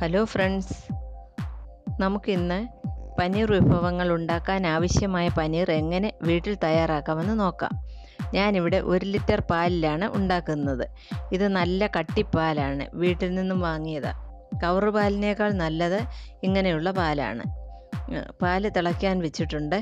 hello friends നമുക്കിന്ന് പനീർ വിഭവങ്ങൾ ഉണ്ടാക്കാൻ ആവശ്യമായ പനീർ എങ്ങനെ വീട്ടിൽ തയ്യാറാക്കാമെന്ന് നോക്കാം ഞാനിവിടെ ഒരു ലിറ്റർ പാലിലാണ് ഉണ്ടാക്കുന്നത് ഇത് നല്ല കട്ടിപ്പാലാണ് വീട്ടിൽ നിന്നും വാങ്ങിയതാണ് കവറ് പാലിനേക്കാൾ നല്ലത് ഇങ്ങനെയുള്ള പാലാണ് ഏഹ് പാല് തിളയ്ക്കാൻ വെച്ചിട്ടുണ്ട്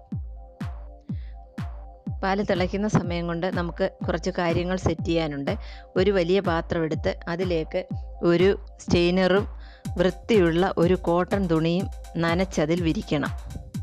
പാല് തിളയ്ക്കുന്ന സമയം കൊണ്ട് നമുക്ക് കുറച്ച് കാര്യങ്ങൾ സെറ്റ് ചെയ്യാനുണ്ട് ഒരു വലിയ പാത്രം എടുത്ത് അതിലേക്ക് ഒരു സ്റ്റെയിനറും വൃത്തിയുള്ള ഒരു കോട്ടൺ തുണിയും നനച്ചതിൽ വിരിക്കണം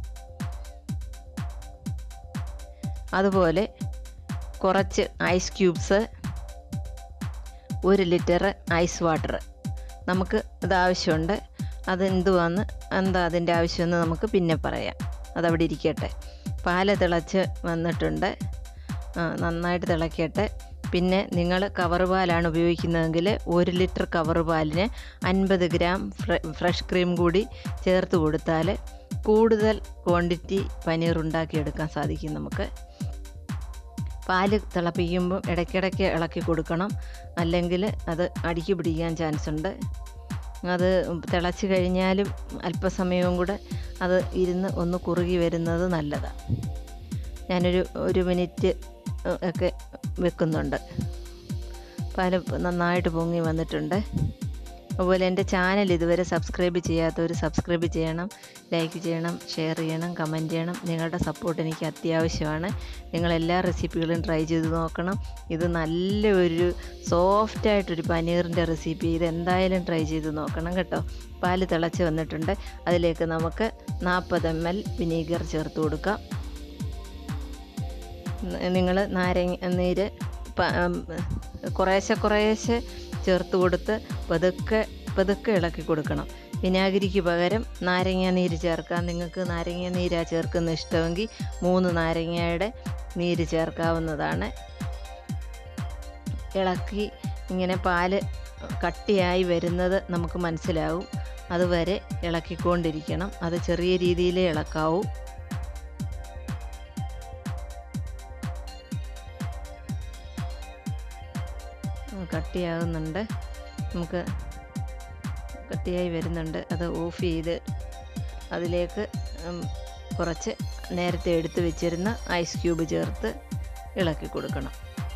അതുപോലെ കുറച്ച് ഐസ് ക്യൂബ്സ് ഒരു ലിറ്റർ ഐസ് വാട്ടർ നമുക്ക് അത് ആവശ്യമുണ്ട് അത് എന്തുവാന്ന് എന്താ അതിൻ്റെ ആവശ്യമെന്ന് നമുക്ക് പിന്നെ പറയാം അതവിടെ ഇരിക്കട്ടെ പാല് തിളച്ച് വന്നിട്ടുണ്ട് ആ, നന്നായിട്ട് തിളക്കട്ടെ പിന്നെ നിങ്ങൾ കവർ പാലാണ് ഉപയോഗിക്കുന്നതെങ്കിൽ ഒരു ലിറ്റർ കവർ പാലിന് അൻപത് ഗ്രാം ഫ്ര- ഫ്രഷ് ക്രീം കൂടി ചേർത്ത് കൊടുത്താൽ കൂടുതൽ ക്വാണ്ടിറ്റി പനീർ ഉണ്ടാക്കിയെടുക്കാൻ സാധിക്കും നമുക്ക് പാല് തിളപ്പിക്കുമ്പോൾ ഇടയ്ക്കിടയ്ക്ക് ഇളക്കി കൊടുക്കണം അല്ലെങ്കിൽ അത് അടിക്ക് പിടിക്കാൻ ചാൻസ് ഉണ്ട് അത് തിളച്ച് കഴിഞ്ഞാലും അല്പസമയവും കൂടെ അത് ഇരുന്ന് ഒന്ന് കുറുകി വരുന്നത് നല്ലതാണ് ഞാനൊരു ഒരു മിനിറ്റ് ഒക്കെ വെക്കുന്നുണ്ട് പാല് നന്നായിട്ട് പൊങ്ങി വന്നിട്ടുണ്ട് അതുപോലെ എൻ്റെ ചാനൽ ഇതുവരെ സബ്സ്ക്രൈബ് ചെയ്യാത്തവർ സബ്സ്ക്രൈബ് ചെയ്യണം ലൈക്ക് ചെയ്യണം ഷെയർ ചെയ്യണം കമൻറ്റ് ചെയ്യണം നിങ്ങളുടെ സപ്പോർട്ട് എനിക്ക് അത്യാവശ്യമാണ് നിങ്ങൾ എല്ലാ റെസിപ്പികളും ട്രൈ ചെയ്ത് നോക്കണം ഇത് നല്ല ഒരു സോഫ്റ്റായിട്ടൊരു പനീറിൻ്റെ റെസിപ്പി ഇത് എന്തായാലും ട്രൈ ചെയ്ത് നോക്കണം കേട്ടോ പാല് തിളച്ച് വന്നിട്ടുണ്ട് അതിലേക്ക് നമുക്ക് നാൽപ്പത് എം എൽ വിനീഗർ ചേർത്ത് കൊടുക്കാം നിങ്ങൾ നാരങ്ങ നീര് പ- ഉം, കുറേശ്ശെ കുറേശ്ശെ ചേർത്ത് കൊടുത്ത് പതുക്കെ പതുക്കെ ഇളക്കി കൊടുക്കണം വിനാഗിരിക്ക് പകരം നാരങ്ങ നീര് ചേർക്കാം നിങ്ങൾക്ക് നാരങ്ങ നീരാ ചേർക്കുന്ന ഇഷ്ടമെങ്കിൽ മൂന്ന് നാരങ്ങയുടെ നീര് ചേർക്കാവുന്നതാണ് ഇളക്കി ഇങ്ങനെ പാല് കട്ടിയായി വരുന്നത് നമുക്ക് മനസ്സിലാവും അതുവരെ ഇളക്കിക്കൊണ്ടിരിക്കണം അത് ചെറിയ രീതിയിലേ ഇളക്കാവൂ ഉം, കട്ടിയാകുന്നുണ്ട് നമുക്ക് കട്ടിയായി വരുന്നുണ്ട് അത് ഓഫ് ചെയ്ത് അതിലേക്ക് ഉം, കുറച്ച് നേരത്തെ എടുത്ത് വെച്ചിരുന്ന ഐസ് ക്യൂബ് ചേർത്ത് ഇളക്കി കൊടുക്കണം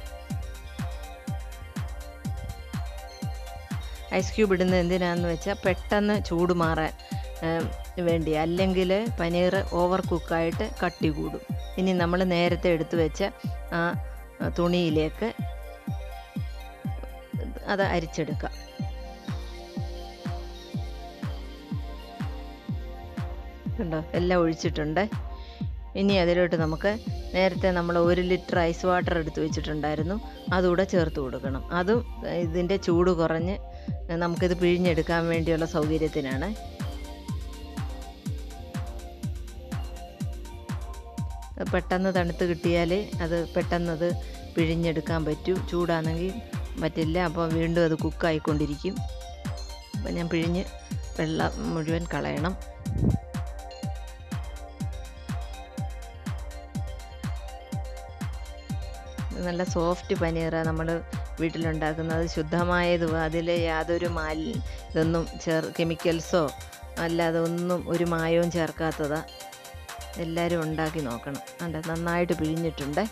ഐസ് ക്യൂബ് ഇടുന്നത് എന്തിനാന്ന് വെച്ചാൽ പെട്ടെന്ന് ചൂട് മാറാൻ ഉം, വേണ്ടി അല്ലെങ്കിൽ പനീർ ഓവർ കുക്കായിട്ട് കട്ടി കൂടും ഇനി നമ്മൾ നേരത്തെ എടുത്തു വെച്ച ആ ആ, തുണിയിലേക്ക് അത് അരിച്ചെടുക്കാം കണ്ടോ എല്ലാം ഒഴിച്ചിട്ടുണ്ട് ഇനി അതിലോട്ട് നമുക്ക് നേരത്തെ നമ്മൾ ഒരു ലിറ്റർ ഐസ് വാട്ടർ എടുത്ത് വെച്ചിട്ടുണ്ടായിരുന്നു അതുകൂടെ ചേർത്ത് കൊടുക്കണം അതും ഇതിൻ്റെ ചൂട് കുറഞ്ഞ് നമുക്കിത് പിഴിഞ്ഞെടുക്കാൻ വേണ്ടിയുള്ള സൗകര്യത്തിനാണ് പെട്ടെന്ന് തണുത്ത് കിട്ടിയാൽ അത് പെട്ടെന്ന് അത് പിഴിഞ്ഞെടുക്കാൻ പറ്റൂ ചൂടാണെങ്കിൽ പറ്റില്ല അപ്പോൾ വീണ്ടും അത് കുക്കായിക്കൊണ്ടിരിക്കും അപ്പം ഞാൻ പിഴിഞ്ഞ് വെള്ളം മുഴുവൻ കളയണം നല്ല സോഫ്റ്റ് പനീറാണ് നമ്മൾ വീട്ടിലുണ്ടാക്കുന്നത് ശുദ്ധമായതും അതിൽ യാതൊരു മാലി ഇതൊന്നും ചേർ കെമിക്കൽസോ അല്ലാതെ ഒന്നും ഒരു മായവും ചേർക്കാത്തതാ എല്ലാവരും ഉണ്ടാക്കി നോക്കണം ഉണ്ട് നന്നായിട്ട് പിഴിഞ്ഞിട്ടുണ്ട്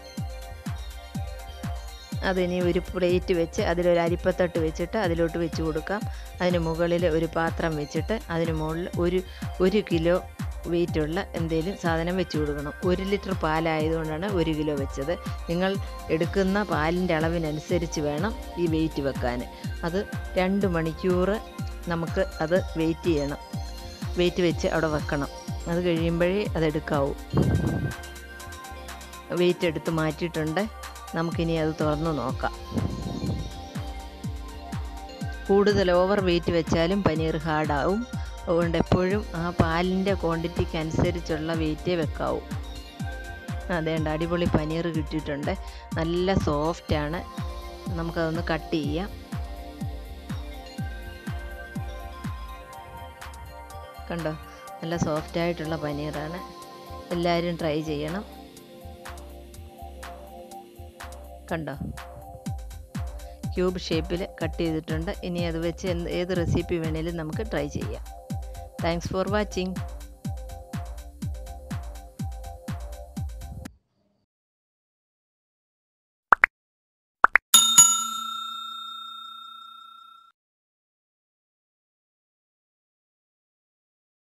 അതിനി ഒരു പ്ലേറ്റ് വെച്ച് അതിലൊരു അരിപ്പത്തട്ട് വെച്ചിട്ട് അതിലോട്ട് വെച്ച് കൊടുക്കാം അതിന് മുകളിൽ ഒരു പാത്രം വെച്ചിട്ട് അതിന് മുകളിൽ ഒരു ഒരു കിലോ വെയിറ്റുള്ള എന്തെങ്കിലും സാധനം വെച്ച് കൊടുക്കണം ഒരു ലിറ്റർ പാലായതുകൊണ്ടാണ് ഒരു കിലോ വെച്ചത് നിങ്ങൾ എടുക്കുന്ന പാലിൻ്റെ അളവിനനുസരിച്ച് വേണം ഈ വെയിറ്റ് വെക്കാൻ അത് രണ്ട് മണിക്കൂർ നമുക്ക് അത് വെയിറ്റ് ചെയ്യണം വെയിറ്റ് വെച്ച് അവിടെ വെക്കണം അത് കഴിയുമ്പോഴേ അതെടുക്കാവൂ വെയിറ്റ് എടുത്ത് മാറ്റിയിട്ടുണ്ട് നമുക്കിനി അത് തുറന്ന് നോക്കാം കൂടുതൽ ഓവർ വെയിറ്റ് വെച്ചാലും പനീർ ഹാർഡാവും അതുകൊണ്ട് എപ്പോഴും ആ പാലിൻ്റെ ക്വാണ്ടിറ്റിക്ക് അനുസരിച്ചുള്ള വെയിറ്റേ വെക്കാവൂ അതേണ്ട അടിപൊളി പനീർ കിട്ടിയിട്ടുണ്ട് നല്ല സോഫ്റ്റാണ് നമുക്കതൊന്ന് കട്ട് ചെയ്യാം കണ്ടോ നല്ല സോഫ്റ്റായിട്ടുള്ള പനീറാണ് എല്ലാവരും ട്രൈ ചെയ്യണം കണ്ടോ ക്യൂബ് ഷേപ്പിൽ കട്ട് ചെയ്തിട്ടുണ്ട് ഇനി അത് വെച്ച് എന്ത് ഏത് റെസിപ്പി വേണേലും നമുക്ക് ട്രൈ ചെയ്യാം താങ്ക്സ് ഫോർ വാച്ചിങ്